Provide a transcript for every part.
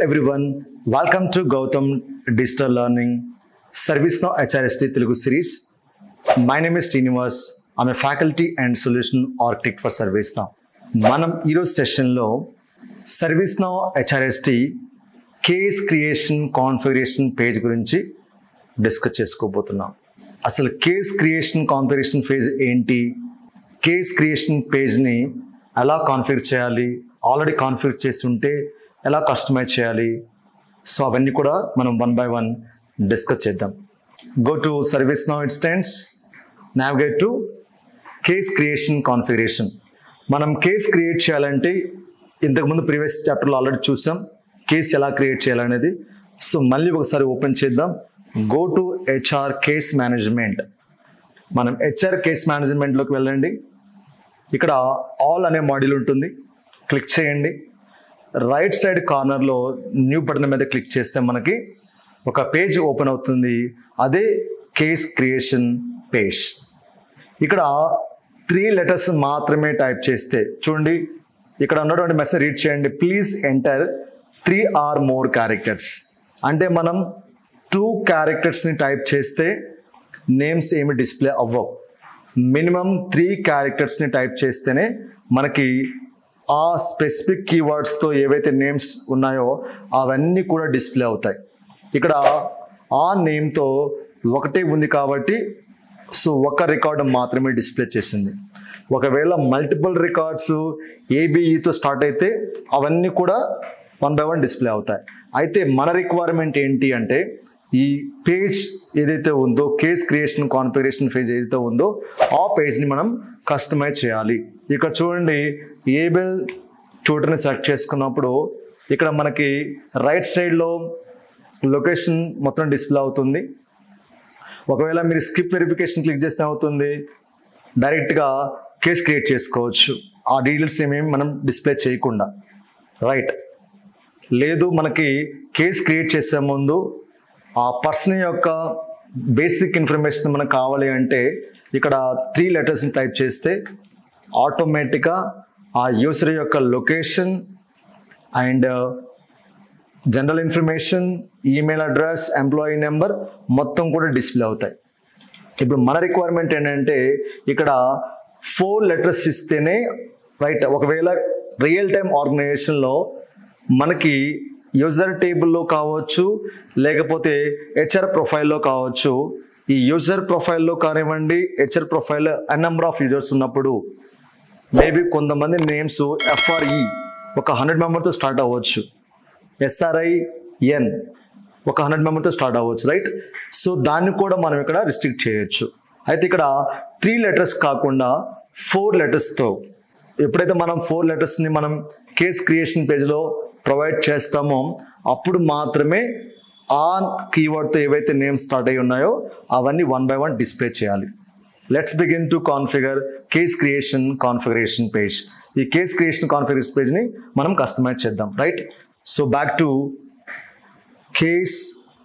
everyone. Welcome to Gautam Digital Learning Service Now HRST Telugu series. My name is Srinivas. I'm a faculty and solution architect for ServiceNow. మనం ఈరోజు సెషన్లో service now HRST case creation configuration page గురించి discuss చేసుకోబోతున్నాం అసలు case creation configuration page ఏంటి case creation పేజ్ని ఎలా configure చేయాలి ఆల్రెడీ కాన్ఫిగర్ చేసి ఉంటే ఎలా కస్టమైజ్ చేయాలి సో అవన్నీ కూడా మనం వన్ బై వన్ డిస్కస్ చేద్దాం go to service now instance navigate to case creation configuration మనం కేస్ క్రియేట్ చేయాలంటే ఇంతకుముందు ప్రీవియస్ చాప్టర్లో ఆల్రెడీ చూసాం కేస్ ఎలా క్రియేట్ చేయాలనేది సో మళ్ళీ ఒకసారి ఓపెన్ చేద్దాం go to HR case management మనం హెచ్ఆర్ కేస్ మేనేజ్మెంట్లోకి వెళ్ళండి ఇక్కడ ఆల్ అనే మాడ్యూల్ ఉంటుంది క్లిక్ చేయండి రైట్ సైడ్ కార్నర్లో న్యూ బటన్ మీద క్లిక్ చేస్తే మనకి ఒక పేజ్ ఓపెన్ అవుతుంది అదే కేస్ క్రియేషన్ పేజ్ ఇక్కడ త్రీ లెటర్స్ మాత్రమే టైప్ చేస్తే చూడండి ఇక్కడ ఉన్నటువంటి మెసేజ్ రీడ్ చేయండి please enter three or more characters అంటే మనం టూ క్యారెక్టర్స్ని టైప్ చేస్తే నేమ్స్ ఏమి డిస్ప్లే అవ్వవు మినిమం త్రీ క్యారెక్టర్స్ని టైప్ చేస్తేనే మనకి ఆ స్పెసిఫిక్ కీవర్డ్స్తో ఏవైతే నేమ్స్ ఉన్నాయో అవన్నీ కూడా డిస్ప్లే అవుతాయి ఇక్కడ ఆ నేమ్తో ఒకటే ఉంది కాబట్టి సో ఒక రికార్డు మాత్రమే డిస్ప్లే చేసింది ఒకవేళ మల్టిపుల్ రికార్డ్స్ ఏబిఈతో స్టార్ట్ అయితే అవన్నీ కూడా వన్ బై వన్ డిస్ప్లే అవుతాయి అయితే మన రిక్వైర్మెంట్ ఏంటి అంటే ఈ పేజ్ ఏదైతే ఉందో కేస్ క్రియేషన్ కాన్ఫిగరేషన్ పేజ్ ఏదైతే ఉందో ఆ పేజ్ని మనం కస్టమైజ్ చేయాలి ఇక్కడ చూడండి ఏబెల్ ట్యూటర్ని సెలెక్ట్ చేసుకున్నప్పుడు ఇక్కడ మనకి రైట్ సైడ్లో లొకేషన్ మొత్తం డిస్ప్లే అవుతుంది ఒకవేళ మీరు స్కిప్ వెరిఫికేషన్ క్లిక్ చేస్తే అవుతుంది డైరెక్ట్గా కేస్ క్రియేట్ చేసుకోవచ్చు ఆ డీటెయిల్స్ ఏమేమి మనం డిస్ప్లే చేయకుండా రైట్ లేదు మనకి కేస్ క్రియేట్ చేసే ముందు ఆ పర్సన్ యొక్క బేసిక్ ఇన్ఫర్మేషన్ మనకు కావాలి అంటే ఇక్కడ త్రీ లెటర్స్ని టైప్ చేస్తే ఆటోమేటిక్గా ఆ యూసర్ యొక్క location and general information email address employee number మొత్తం కూడా డిస్ప్లే అవుతాయి ఇప్పుడు మన రిక్వైర్మెంట్ ఏంటంటే ఇక్కడ ఫోర్ లెటర్స్ ఇస్తేనే రైట్ ఒకవేళ రియల్ టైం ఆర్గనైజేషన్లో మనకి యూజర్ టేబుల్లో కావచ్చు లేకపోతే హెచ్ఆర్ ప్రొఫైల్లో కావచ్చు ఈ యూజర్ ప్రొఫైల్లో కానివ్వండి HR profile an number of users ఉన్నప్పుడు మేబీ కొంతమంది నేమ్స్ ఎఫ్ఆర్ఈ ఒక హండ్రెడ్ మెంబర్తో స్టార్ట్ అవ్వచ్చు ఎస్ఆర్ఐ ఎన్ ఒక హండ్రెడ్ మెంబర్తో స్టార్ట్ అవ్వచ్చు రైట్ సో దాన్ని కూడా మనం ఇక్కడ రిస్ట్రిక్ట్ చేయొచ్చు అయితే ఇక్కడ త్రీ లెటర్స్ కాకుండా ఫోర్ లెటర్స్తో ఎప్పుడైతే మనం ఫోర్ లెటర్స్ని మనం కేస్ క్రియేషన్ పేజ్లో ప్రొవైడ్ చేస్తామో అప్పుడు మాత్రమే ఆ కీవర్డ్తో ఏవైతే నేమ్స్ స్టార్ట్ అయి ఉన్నాయో అవన్నీ వన్ బై వన్ డిస్ప్లే చేయాలి let's begin to configure case creation configuration page ఈ కేస్ క్రియేషన్ కాన్ఫిగరేషన్ పేజ్ని మనం కస్టమైజ్ చేద్దాం right so back to case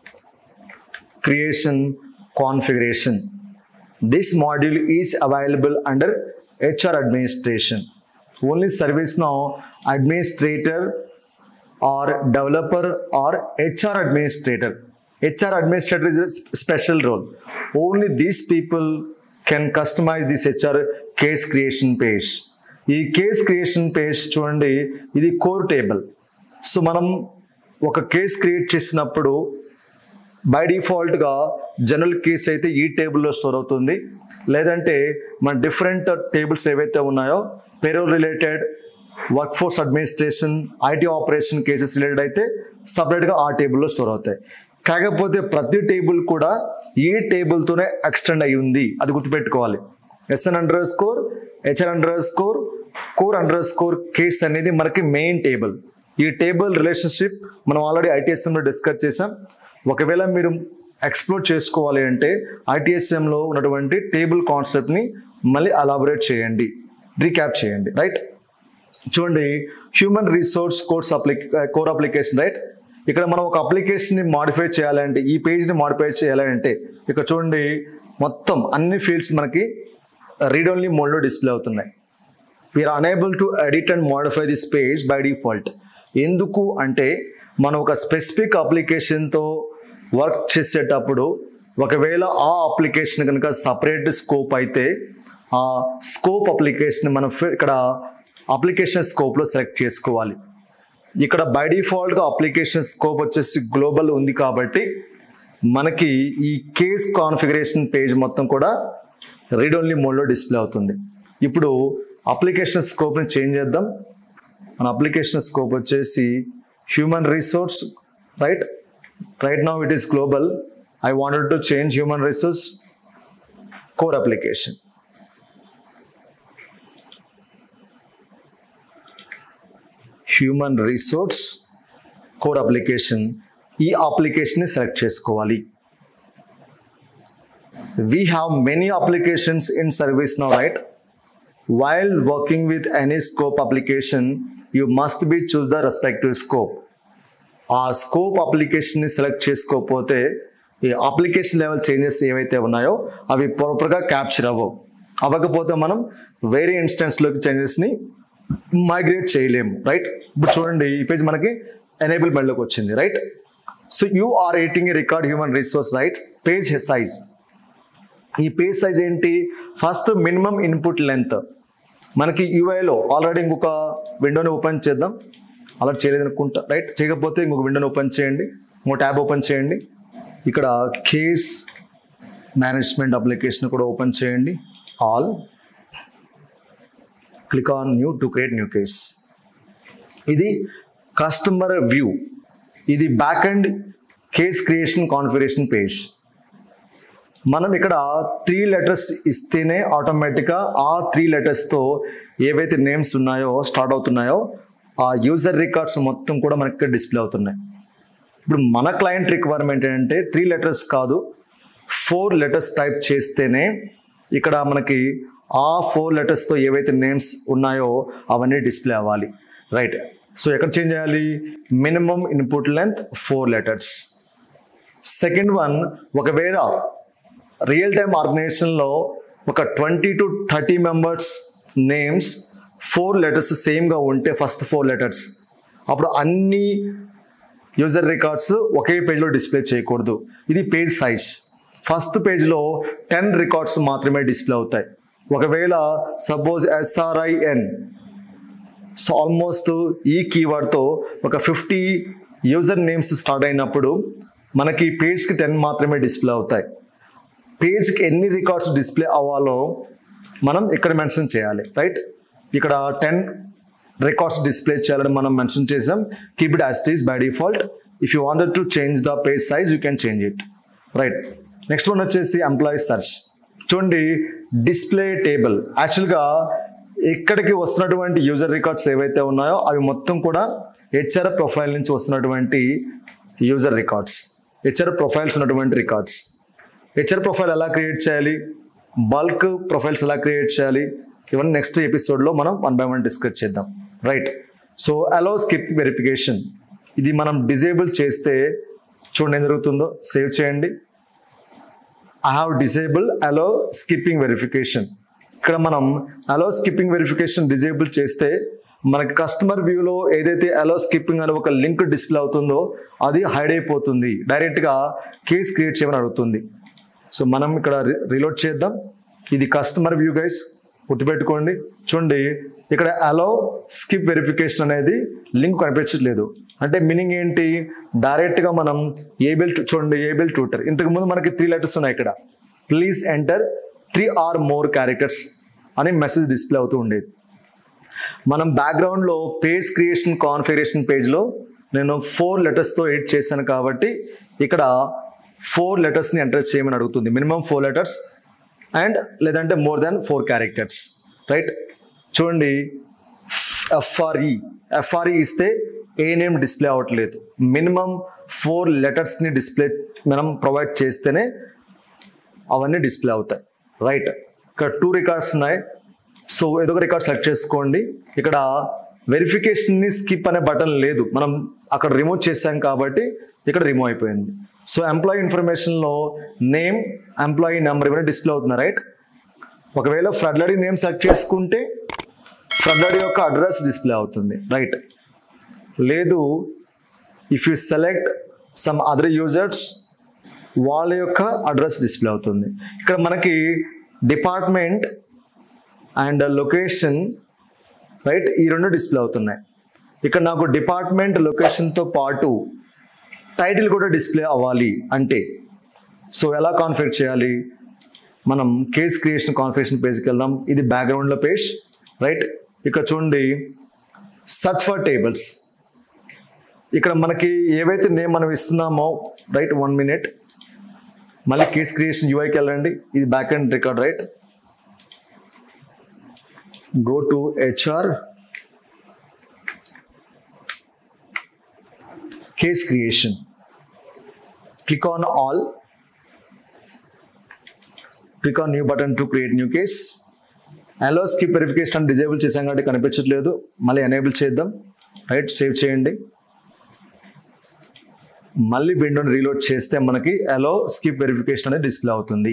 creation configuration. This module is available under HR administration. Only ServiceNow administrator or developer or HR administrator. HR administrator is a s- special role. Only these people can customize this HR case creation page. ఈ case creation page చూడండి ఇది core table so మనం ఒక case create చేసినప్పుడు by డిఫాల్ట్గా general case అయితే ఈ టేబుల్లో స్టోర్ అవుతుంది లేదంటే మన డిఫరెంట్ టేబుల్స్ ఏవైతే ఉన్నాయో payroll related work force administration IT operation cases related అయితే సపరేట్గా ఆ టేబుల్లో స్టోర్ అవుతాయి కాకపోతే ప్రతి టేబుల్ కూడా ఈ టేబుల్తోనే ఎక్స్టెండ్ అయి ఉంది అది గుర్తుపెట్టుకోవాలి SN under score HR under score core under score case అనేది మనకి మెయిన్ టేబుల్ ఈ టేబుల్ రిలేషన్షిప్ మనం ఆల్రెడీ ఐటీఎస్ఎంలో డిస్కస్ చేసాం ఒకవేళ మీరు ఎక్స్ప్లోర్ చేసుకోవాలి అంటే ఐటీఎస్ఎంలో ఉన్నటువంటి టేబుల్ కాన్సెప్ట్ని మళ్ళీ అలాబరేట్ చేయండి రీక్యాప్ చేయండి రైట్ చూడండి హ్యూమన్ రిసోర్స్ కోర్స్ అప్లిక్ కోర్ అప్లికేషన్ రైట్ ఇక్కడ మనం ఒక అప్లికేషన్ని మాడిఫై చేయాలంటే ఈ పేజ్ని మాడిఫై చేయాలంటే ఇక్కడ చూడండి మొత్తం అన్ని ఫీల్డ్స్ మనకి రీడ్ ఓన్లీ మోడ్లో డిస్ప్లే అవుతున్నాయి we're unable to edit and modify this page by default ఎందుకు అంటే మనం ఒక స్పెసిఫిక్ అప్లికేషన్తో వర్క్ చేసేటప్పుడు ఒకవేళ ఆ అప్లికేషన్ కనుక సపరేట్ స్కోప్ అయితే ఆ స్కోప్ అప్లికేషన్ మనం ఫి- ఇక్కడ అప్లికేషన్ స్కోప్లో సెలెక్ట్ చేసుకోవాలి ఇక్కడ బై డిఫాల్ట్గా అప్లికేషన్ స్కోప్ వచ్చేసి గ్లోబల్ ఉంది కాబట్టి మనకి ఈ కేస్ కాన్ఫిగరేషన్ పేజ్ మొత్తం కూడా రీడ్ ఓన్లీ మోడ్లో డిస్ప్లే అవుతుంది ఇప్పుడు అప్లికేషన్ స్కోప్ని చేంజ్ చేద్దాం మన అప్లికేషన్ స్కోప్ వచ్చేసి human resource right right now it is global I wanted to change human resource core application human resource core application ఈ అప్లికేషన్ని సెలెక్ట్ చేసుకోవాలి we have many applications in service now right while working with any scope application you must be choose the respective scope ఆ scope అప్లికేషన్ని సెలెక్ట్ చేసుకోకపోతే ఈ application level changes ఏవైతే ఉన్నాయో అవి ప్రాపర్గా క్యాప్చర్ అవ్వవు అవ్వకపోతే మనం వేరే ఇన్స్టెన్స్లోకి చేంజెస్ని మైగ్రేట్ చేయలేము రైట్ ఇప్పుడు చూడండి ఈ పేజ్ మనకి ఎనేబుల్మెంట్లోకి వచ్చింది right so you are editing record human resource right page size ఈ పేజ్ సైజ్ ఏంటి ఫస్ట్ మినిమం ఇన్పుట్ లెంత్ మనకి యూఐలో ఆల్రెడీ ఇంకొక విండోని ఓపెన్ చేద్దాం అలా చేయలేదు అనుకుంటా రైట్ చేయకపోతే ఇంకొక విండోని ఓపెన్ చేయండి ఇంకో ట్యాబ్ ఓపెన్ చేయండి ఇక్కడ కేస్ మేనేజ్మెంట్ అప్లికేషన్ కూడా ఓపెన్ చేయండి all click on new to create new case ఇది కస్టమర్ వ్యూ ఇది back and case creation configuration page మనం ఇక్కడ త్రీ లెటర్స్ ఇస్తేనే ఆటోమేటిక్గా ఆ త్రీ లెటర్స్తో ఏవైతే నేమ్స్ ఉన్నాయో స్టార్ట్ అవుతున్నాయో ఆ యూజర్ రికార్డ్స్ మొత్తం కూడా మనకి ఇక్కడ డిస్ప్లే అవుతున్నాయి ఇప్పుడు మన క్లయింట్ రిక్వైర్మెంట్ ఏంటంటే త్రీ లెటర్స్ కాదు ఫోర్ లెటర్స్ టైప్ చేస్తేనే ఇక్కడ మనకి ఆ ఫోర్ లెటర్స్తో ఏవైతే నేమ్స్ ఉన్నాయో అవన్నీ డిస్ప్లే అవ్వాలి రైట్ సో ఎక్కడ చేంజ్ చేయాలి minimum input length four letters second one ఒకవేళ రియల్ టైమ్ ఆర్గనైజేషన్లో ఒక twenty to thirty members names four letters సేమ్గా ఉంటే ఫస్ట్ ఫోర్ లెటర్స్ అప్పుడు అన్ని యూజర్ రికార్డ్స్ ఒకే పేజ్లో డిస్ప్లే చేయకూడదు ఇది పేజ్ సైజ్ ఫస్ట్ పేజ్లో టెన్ రికార్డ్స్ మాత్రమే డిస్ప్లే అవుతాయి ఒకవేళ సపోజ్ ఎస్ఆర్ఐఎన్ సో ఆల్మోస్ట్ ఈ కీవర్డ్తో ఒక ఫిఫ్టీ యూజర్ నేమ్స్ స్టార్ట్ అయినప్పుడు మనకి పేజ్కి టెన్ మాత్రమే డిస్ప్లే అవుతాయి పేజ్కి ఎన్ని రికార్డ్స్ డిస్ప్లే అవ్వాలో మనం ఇక్కడ మెన్షన్ చేయాలి రైట్ ఇక్కడ టెన్ రికార్డ్స్ డిస్ప్లే చేయాలని మనం మెన్షన్ చేసాం keep it as is by default if you wanted to change the page size you can change it right next one వచ్చేసి ఎంప్లాయీ సర్చ్ చూడండి డిస్ప్లే టేబుల్ యాక్చువల్గా ఇక్కడికి వస్తున్నటువంటి యూజర్ రికార్డ్స్ ఏవైతే ఉన్నాయో అవి మొత్తం కూడా హెచ్ఆర్ ప్రొఫైల్ నుంచి వస్తున్నటువంటి యూజర్ రికార్డ్స్ హెచ్ఆర్ ప్రొఫైల్స్ ఉన్నటువంటి రికార్డ్స్ హెచ్ఆర్ ప్రొఫైల్ ఎలా క్రియేట్ చేయాలి బల్క్ ప్రొఫైల్స్ ఎలా క్రియేట్ చేయాలి ఇవన్నీ నెక్స్ట్ ఎపిసోడ్లో మనం వన్ బై వన్ డిస్కస్ చేద్దాం right so allow skip verification ఇది మనం డిజేబుల్ చేస్తే చూడండి ఏం జరుగుతుందో సేవ్ చేయండి I have disable allow skipping verification ఇక్కడ మనం అలో స్కిప్పింగ్ వెరిఫికేషన్ డిజేబుల్ చేస్తే మనకి కస్టమర్ వ్యూలో ఏదైతే అలో స్కిప్పింగ్ అనే ఒక లింక్ డిస్ప్లే అవుతుందో అది హైడ్ అయిపోతుంది డైరెక్ట్గా కేస్ క్రియేట్ చేయమని అడుగుతుంది సో మనం ఇక్కడ రీలోడ్ చేద్దాం ఇది కస్టమర్ వ్యూ గైస్ గుర్తుపెట్టుకోండి చూడండి ఇక్కడ అలో స్కిప్ వెరిఫికేషన్ అనేది లింక్ కనిపించట్లేదు అంటే మీనింగ్ ఏంటి డైరెక్ట్గా మనం ఏబిల్ చూడండి ఏబిల్ ట్యూటర్ ఇంతకు ముందు మనకి త్రీ లెటర్స్ ఉన్నాయి ఇక్కడ please enter three or more characters అని మెసేజ్ డిస్ప్లే అవుతూ ఉండేది మనం బ్యాక్గ్రౌండ్లో పేజ్ క్రియేషన్ కాన్ఫిగరేషన్ పేజ్లో నేను ఫోర్ లెటర్స్తో ఎడిట్ చేశాను కాబట్టి ఇక్కడ ఫోర్ లెటర్స్ని ఎంటర్ చేయమని అడుగుతుంది మినిమం ఫోర్ లెటర్స్ అండ్ లేదంటే more than four characters right చూడండి ఎఫ్ఆర్ఈ ఎఫ్ఆర్ఈ ఇస్తే ఏ నేమ్ డిస్ప్లే అవ్వట్లేదు మినిమం ఫోర్ లెటర్స్ని డిస్ప్లే మనం ప్రొవైడ్ చేస్తేనే అవన్నీ డిస్ప్లే అవుతాయి రైట్ ఇక్కడ టూ రికార్డ్స్ ఉన్నాయి సో ఏదో ఒక రికార్డ్ సెలెక్ట్ చేసుకోండి ఇక్కడ వెరిఫికేషన్ని స్కిప్ అనే బటన్ లేదు మనం అక్కడ రిమూవ్ చేసాం కాబట్టి ఇక్కడ రిమూవ్ అయిపోయింది సో ఎంప్లాయీ ఇన్ఫర్మేషన్లో నేమ్ ఎంప్లాయీ నెంబర్ ఇవన్నీ డిస్ప్లే అవుతున్నాయి రైట్ ఒకవేళ ఫ్రడ్లడీ నేమ్ సెలెక్ట్ చేసుకుంటే ఫ్రడ్లడీ యొక్క అడ్రస్ డిస్ప్లే అవుతుంది రైట్ లేదు if you select some other users వాళ్ళ యొక్క అడ్రస్ డిస్ప్లే అవుతుంది ఇక్కడ మనకి డిపార్ట్మెంట్ అండ్ లొకేషన్ రైట్ ఈ రెండు డిస్ప్లే అవుతున్నాయి ఇక్కడ నాకు డిపార్ట్మెంట్ లొకేషన్తో పాటు టైటిల్ కూడా డిస్ప్లే అవ్వాలి అంటే సో ఎలా కాన్ఫిగర్ చేయాలి మనం కేస్ క్రియేషన్ కాన్ఫిగరేషన్ పేజ్కి వెళ్దాం ఇది బ్యాక్గ్రౌండ్లో పేజ్ రైట్ ఇక్కడ చూడండి సర్చ్ ఫర్ టేబుల్స్ ఇక్కడ మనకి ఏవైతే నేమ్ మనం ఇస్తున్నామో రైట్ వన్ మినిట్ మళ్ళీ కేస్ క్రియేషన్ యూఐకి వెళ్ళండి ఇది back and record right go to HR case creation. Click on all. Click on new button to create new case. Allow skip verification అని డిజేబుల్ చేసాం కాబట్టి కనిపించట్లేదు మళ్ళీ ఎనేబుల్ చేద్దాం రైట్ సేవ్ చేయండి మళ్ళీ విండోని రీలోడ్ చేస్తే మనకి అలో స్కిప్ వెరిఫికేషన్ అనేది డిస్ప్లే అవుతుంది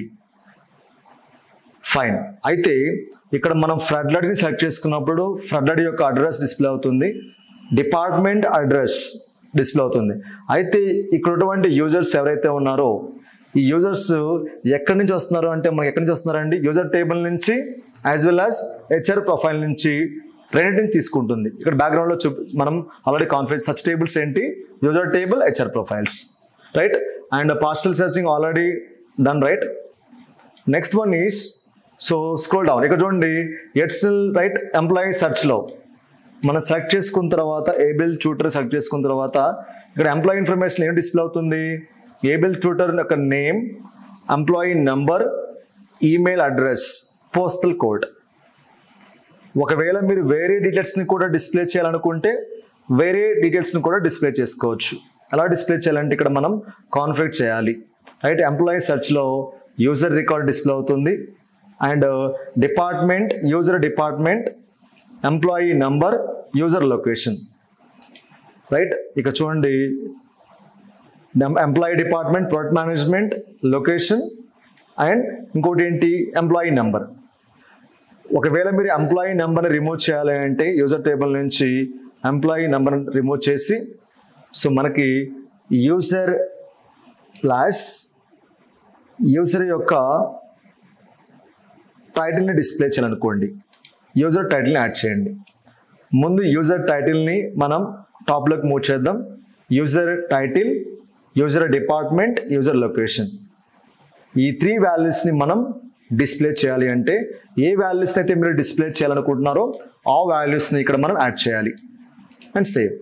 ఫైన్ అయితే ఇక్కడ మనం ఫ్లడ్లడ్ని సెలెక్ట్ చేసుకున్నప్పుడు ఫ్లడ్లడ్ యొక్క అడ్రస్ డిస్ప్లే అవుతుంది డిపార్ట్మెంట్ అడ్రస్ డిస్ప్లే అవుతుంది అయితే ఇక్కడ ఉన్నటువంటి యూజర్స్ ఎవరైతే ఉన్నారో ఈ యూజర్స్ ఎక్కడి నుంచి వస్తున్నారు అంటే మనకి ఎక్కడి నుంచి వస్తున్నారండి యూజర్ టేబుల్ నుంచి as well as HR profile నుంచి రెండింటిని తీసుకుంటుంది ఇక్కడ బ్యాక్గ్రౌండ్లో చూ మనం ఆల్రెడీ కాన్ఫిడెన్స్ సచ్ టేబుల్స్ ఏంటి user table HR profiles right and parcel searching already done right next one is so scroll down ఇక్కడ చూడండి ఎట్సెల్ రైట్ ఎంప్లాయీ సెర్చ్లో మనం సెలెక్ట్ చేసుకున్న తర్వాత ఏబిల్ ట్యూటర్ సెలెక్ట్ చేసుకున్న తర్వాత ఇక్కడ ఎంప్లాయీ ఇన్ఫర్మేషన్ ఏం డిస్ప్లే అవుతుంది ఏబిల్ ట్యూటర్ యొక్క name employee number email address postal code ఒకవేళ మీరు వేరే డీటెయిల్స్ని కూడా డిస్ప్లే చేయాలనుకుంటే వేరే డీటెయిల్స్ని కూడా డిస్ప్లే చేసుకోవచ్చు ఎలా డిస్ప్లే చేయాలంటే ఇక్కడ మనం కాన్ఫిగర్ చేయాలి రైట్ ఎంప్లాయీ సెర్చ్లో యూజర్ రికార్డ్ డిస్ప్లే అవుతుంది and department user department employee number user location right ఇక చూడండి employee department product management location and ఇంకోటి ఏంటి ఎంప్లాయీ నెంబర్ ఒకవేళ మీరు ఎంప్లాయీ నెంబర్ని రిమూవ్ చేయాలి అంటే యూజర్ టేబుల్ నుంచి ఎంప్లాయీ నెంబర్ రిమూవ్ చేసి సో మనకి యూజర్ ప్లస్ యూజర్ యొక్క టైటిల్ని డిస్ప్లే చేయాలనుకోండి యూజర్ టైటిల్ని యాడ్ చేయండి ముందు యూజర్ టైటిల్ని మనం టాప్లోకి మూవ్ చేద్దాం user title user department user location ఈ త్రీ వాల్యూస్ని మనం డిస్ప్లే చేయాలి అంటే ఏ వాల్యూస్ని అయితే మీరు డిస్ప్లే చేయాలనుకుంటున్నారో ఆ వాల్యూస్ని ఇక్కడ మనం యాడ్ చేయాలి and save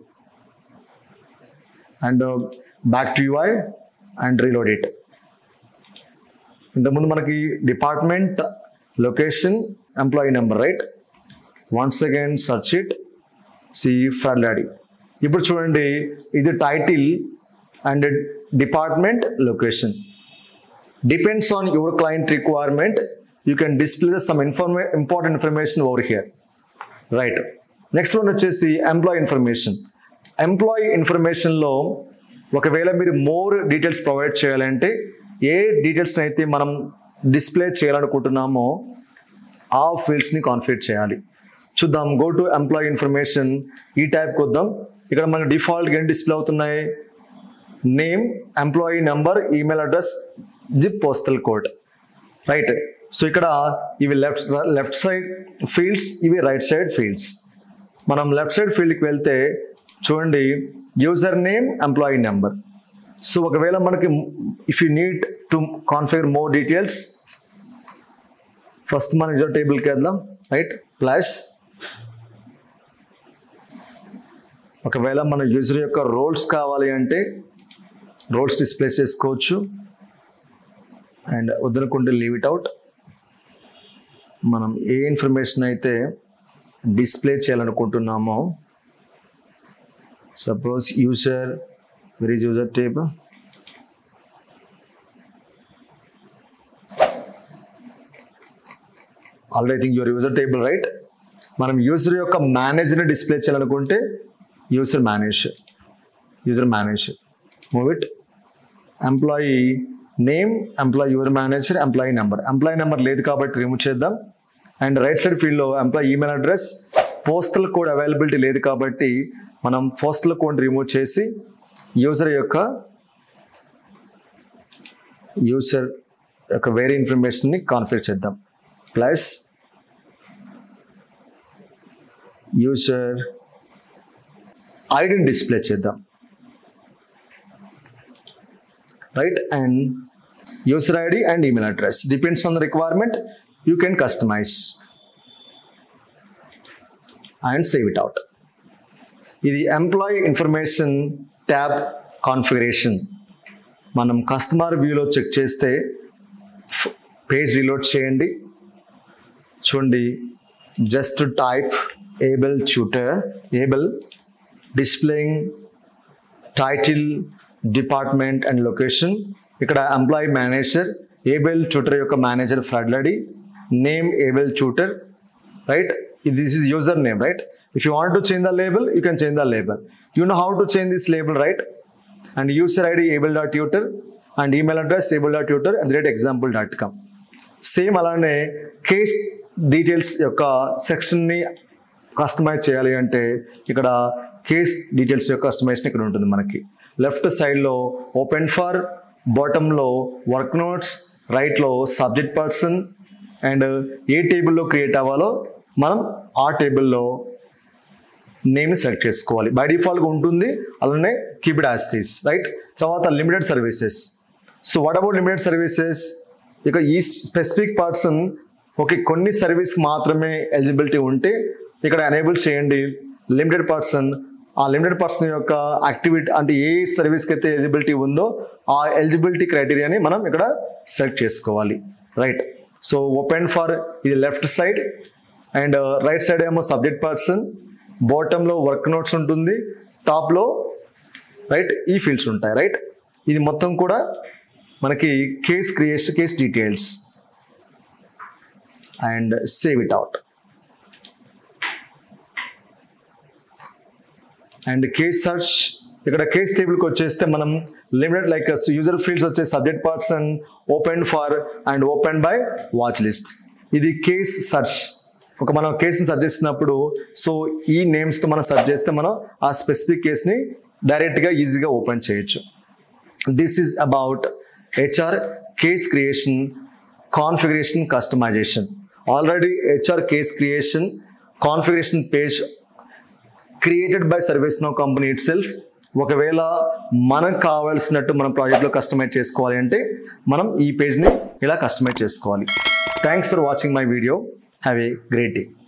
and back to UI and reload it ఇంతకుముందు మనకి department location employee number right once again search it see Fred Luddy ఇప్పుడు చూడండి ఇది title and department location depends on your client requirement you can display some ఇన్ఫర్మే important information over here right next one వచ్చేసి employee information employee ఇన్ఫర్మేషన్లో ఒకవేళ మీరు more details provide చేయాలంటే ఏ డీటెయిల్స్ని అయితే మనం డిస్ప్లే చేయాలనుకుంటున్నామో ఆ ఫీల్డ్స్ని కాన్ఫిగర్ చేయాలి చూద్దాం గో టు ఎంప్లాయీ ఇన్ఫర్మేషన్ ఈ టైప్కి వద్దాం ఇక్కడ మనకి డిఫాల్ట్గా ఏం డిస్ప్లే అవుతున్నాయి name employee number email address zip postal code right so ఇక్కడ ఇవి లెఫ్ట్ లెఫ్ట్ సైడ్ ఫీల్డ్స్ ఇవి రైట్ సైడ్ ఫీల్డ్స్ మనం లెఫ్ట్ సైడ్ ఫీల్డ్కి వెళ్తే చూడండి user name employee number so ఒకవేళ మనకి if you need to configure more details first మన యూజర్ టేబుల్కి వెళ్దాం రైట్ ప్లస్ ఒకవేళ మన యూజర్ యొక్క రోల్స్ కావాలి అంటే రోల్స్ డిస్ప్లే చేసుకోవచ్చు అండ్ వద్దనుకుంటే లీవ్ ఇట్ అవుట్ మనం ఏ ఇన్ఫర్మేషన్ అయితే డిస్ప్లే చేయాలనుకుంటున్నామో suppose user where is user table already think your user table right మనం యూజర్ యొక్క మేనేజర్ని డిస్ప్లే చేయాలనుకుంటే user manager user manager move it employee name employee your manager employee number employee number లేదు కాబట్టి remove చేద్దాం and right side ఫీల్డ్లో employee email address postal code availability లేదు కాబట్టి మనం పోస్టల్ కోడ్ రిమూవ్ చేసి యూజర్ యొక్క యూజర్ యొక్క వేరే ఇన్ఫర్మేషన్ని కాన్ఫిగర్ చేద్దాం ప్లస్ యూజర్ ఐడిని డిస్ప్లే చేద్దాం right and user ID and email address depends on the requirement you can customize and save it out ఇది ఎంప్లాయీ ఇన్ఫర్మేషన్ ట్యాబ్ కాన్ఫిగరేషన్ మనం కస్టమర్ వ్యూలో చెక్ చేస్తే పేజ్ రీలోడ్ చేయండి చూడండి just type Abel Tuter Abel displaying title department and location ఇక్కడ employee manager Abel Tuter యొక్క manager Fred Luddy name Abel Tuter right this is user name right if you want to change the label you can change the label you know how to change this label right and user id able.tutor and email address able.tutor at the rate example.com same అలానే case details యొక్క సెక్షన్ని customise చేయాలి అంటే ఇక్కడ case details యొక్క customization ఇక్కడ ఉంటుంది మనకి లెఫ్ట్ సైడ్లో ఓపెన్ ఫర్ బాటంలో వర్క్ నోట్స్ రైట్లో సబ్జెక్ట్ పర్సన్ అండ్ ఏ టేబుల్లో క్రియేట్ అవ్వాలో మనం ఆ టేబుల్లో నేమ్ సెలెక్ట్ చేసుకోవాలి బై డిఫాల్ట్గా ఉంటుంది అలానే keep it as is right తర్వాత limited services so what about limited services ఇక ఈ స్పెసిఫిక్ పర్సన్ ఓకే కొన్ని సర్వీస్ మాత్రమే ఎలిజిబిలిటీ ఉంటే ఇక్కడ ఎనేబుల్ చేయండి లిమిటెడ్ పర్సన్ ఆ లిమిటెడ్ పర్సన్ యొక్క యాక్టివిటీ అంటే ఏ సర్వీస్కి అయితే ఎలిజిబిలిటీ ఉందో ఆ ఎలిజిబిలిటీ క్రైటీరియాని మనం ఇక్కడ సెలెక్ట్ చేసుకోవాలి రైట్ సో ఓపెన్ ఫర్ ఇది left side and right side ఏమో సబ్జెక్ట్ పర్సన్ బాటంలో వర్క్ నోట్స్ ఉంటుంది టాప్లో రైట్ ఈ ఫీల్డ్స్ ఉంటాయి రైట్ ఇది మొత్తం కూడా మనకి case creation case details and save it out and case search ఇక్కడ కేస్ టేబుల్కి వచ్చేస్తే మనం లిమిటెడ్ లైక్ యూజర్ ఫీల్డ్స్ వచ్చే subject person open for and open by watch list ఇది కేస్ సర్చ్ ఒక మనం కేసుని సర్చ్ చేసినప్పుడు సో ఈ నేమ్స్తో మనం సర్చ్ చేస్తే మనం ఆ స్పెసిఫిక్ కేస్ని డైరెక్ట్గా ఈజీగా ఓపెన్ చేయొచ్చు this is about HR case creation configuration customization already HR case creation configuration page created by ServiceNow company itself ఒకవేళ మనకు కావాల్సినట్టు మనం ప్రాజెక్ట్లో కస్టమైజ్ చేసుకోవాలి అంటే మనం ఈ పేజ్ని ఇలా కస్టమైజ్ చేసుకోవాలి thanks for watching my video have a great day